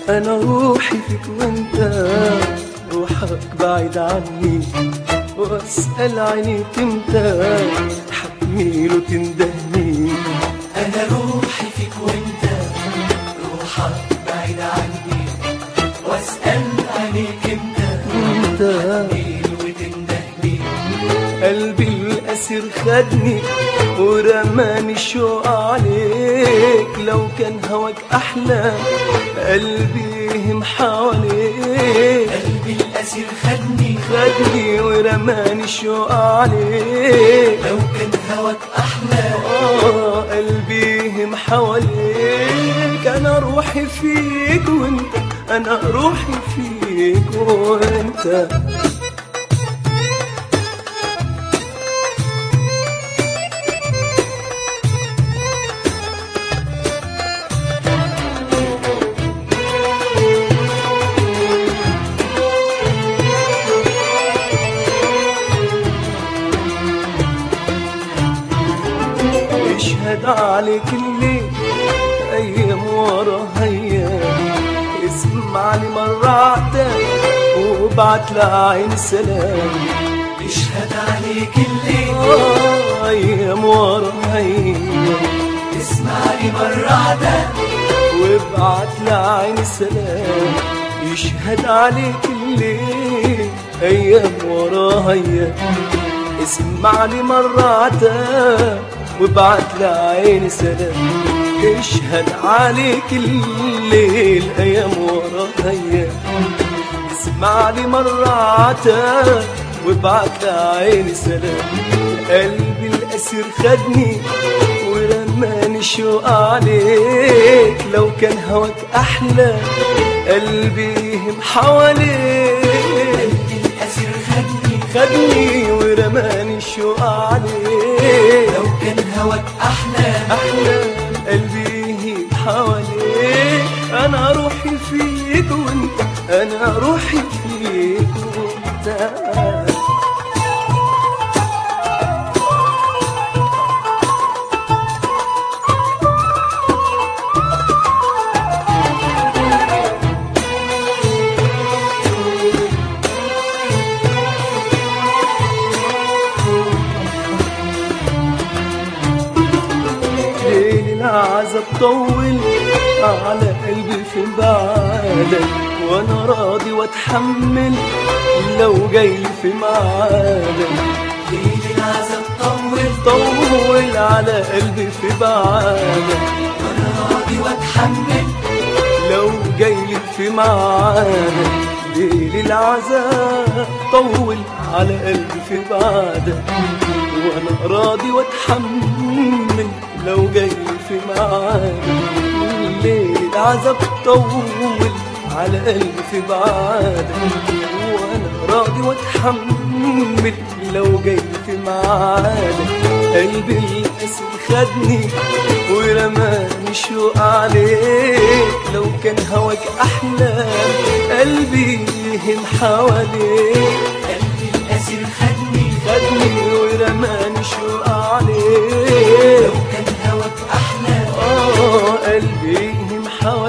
انا روحي فيك وانت روحك بعيد عني واسأل عينيك امتى حتميل وتندهني انا روحي فيك وانت روحك بعيد عني واسال عليك انت انت ليل وتندهني قلبي الأسير خدني ورماني الشوق عليك لو كان هواك أحلى قلبي يهم حواليك قلبي الاسير خدني خدني ورماني الشوق عليك لو كان هواك احلى آه قلبي يهم حواليك أنا روحي فيك وأنت أنا روحي فيك وأنت يشهد عليك الليل ايام ورا ايام اسمع لي مرة عتاب وابعت لعين سلام يشهد عليك الليل آه ايام ورا ايام اسمع لي مرة عدد وابعت لعين سلام يشهد عليك الليل ايام ورا ايام اسمع لي مرة عتاب وابعت لعين سلام يشهد عليك الليل ايام ورا ايام اسمع لي مرة عتاب وابعت لعين سلام قلبي الأسير خدني ورماني شوق عليك لو كان هواك أحلى قلبي يهم حواليك قلبي الاسير خدني خدني ورماني شوق عليك لو كان هواك احلى أحلى قلبي يهم حواليك أنا روحي فيك وأنت أنا روحي فيك وأنت ليل العذاب طول على قلبي في بعادك وانا راضي واتحمل لو جاي في ميعادك ليل العذاب طول طول على قلبي في بعادك وانا راضي واتحمل لو جاي في ميعادك ليل العذاب طول على قلبي في بعدك وانا راضي واتحمل لو جاي في ميعادك ليل العذاب طول على قلبي في بعدك وانا راضي واتحمل لو جاي في ميعادك قلبي الاسد خدني ورماني شوق عليك لو كان هواك احلام قلبي يهم حواليك قلبي الاسير خدني خدني ورماني شوق لو عليك كان هواك احلى اه قلبي يهم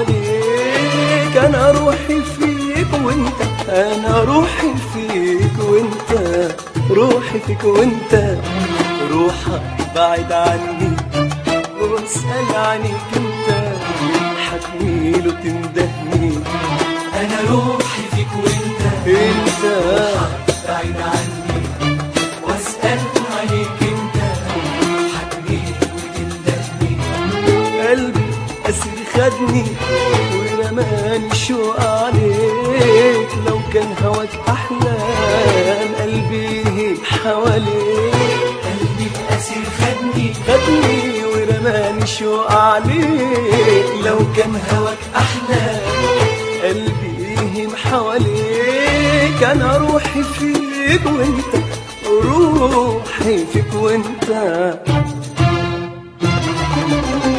حواليك انا روحي فيك وانت انا روحي فيك وانت روحي فيك وانت روحك بعيد عني واسأل عنك انت حتميل وتندهني انا روحي فيك وانت انت بعيد عني واسال عليك انت حتميل وتندهني قلبي أسير خدني ورماني شوق عليك لو كان هواك أحلام قلبي حواليك قلبي الاسير خدني خدني ورماني شوق عليك لو كان هواك احلى قلبي يهم حواليك أنا روحي فيك وانت روحي فيك وانت